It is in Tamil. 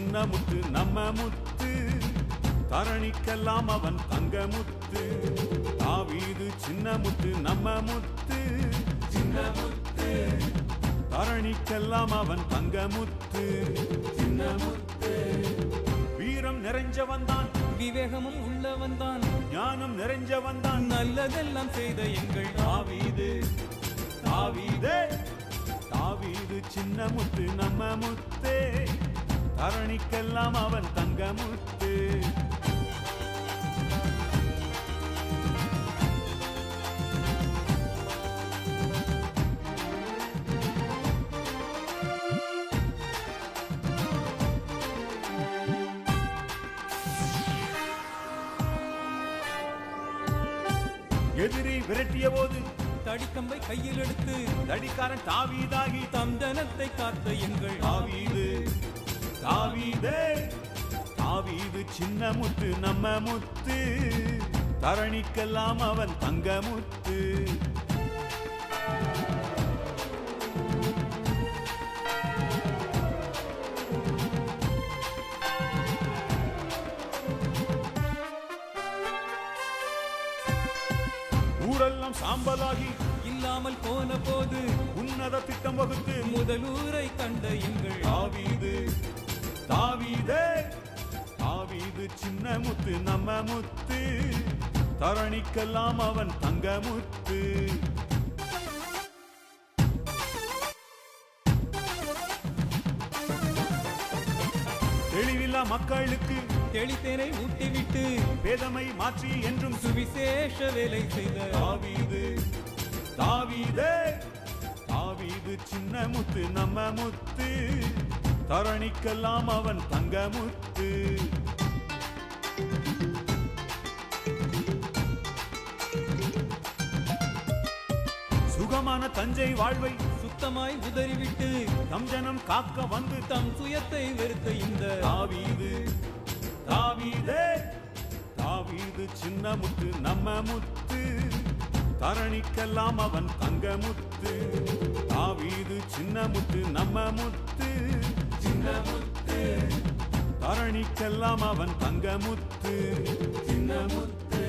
சின்ன முத்து நம்ம முத்து தரணிக்கெல்லாம் அவன் தங்க முத்து தாவீது சின்ன முத்து நம்ம முத்து சின்ன முத்து தரணிக்கெல்லாம் அவன் தங்க முத்து சின்ன முத்து வீரம் நிறைஞ்சவன் தான் விவேகமும் உள்ளவன் தான் ஞானம் நிறைஞ்சவன் தான் நல்லதெல்லாம் செய்த எங்கள் தாவீது தாவீதே தாவீது சின்ன முத்து நம்ம முத்தே தரணிக்கெல்லாம் அவன் தங்க முத்து எதிரி விரட்டிய போது தடிக்கம்பை கையில் எடுத்து தடிக்காரன் தாவீதாகி தம் ஜனத்தை காத்த எங்கள் தாவீது தாவீதே தாவீது சின்ன முத்து நம்ம முத்து தரணிக்கெல்லாம் அவன் தங்க முத்து ஊரெல்லாம் சாம்பலாகி இல்லாமல் போன போது உன்னத திட்டம் வகுத்து முதலூரை கண்ட எங்கள் தாவீது தாவீதே தாவீது சின்ன முத்து நம்ம முத்து தரணிக்கெல்லாம் அவன் தங்க முத்து தெளிவில்லா மக்களுக்கு தெளித்தேனை ஊட்டிவிட்டு வேதமை மாற்றி என்றும் சுவிசேஷ வேலை செய்த தாவீது தாவீதே தாவீது சின்ன முத்து நம்ம முத்து தரணிக்கெல்லாம் அவன் தங்க முத்து சுகமான தஞ்சை வாழ்வை சுத்தமாய் உதறிவிட்டு தம் ஜனம் காக்க வந்து தம் சுயத்தை வெறுத்த இந்த தாவீது தாவீதே தாவீது சின்ன முத்து நம்ம முத்து தரணிக்கெல்லாம் அவன் தங்க முத்து தாவீது சின்ன முத்து நம்ம முத்து சின்ன முத்து தரணிக்கெல்லாம் அவன் தங்க முத்து சின்ன முத்து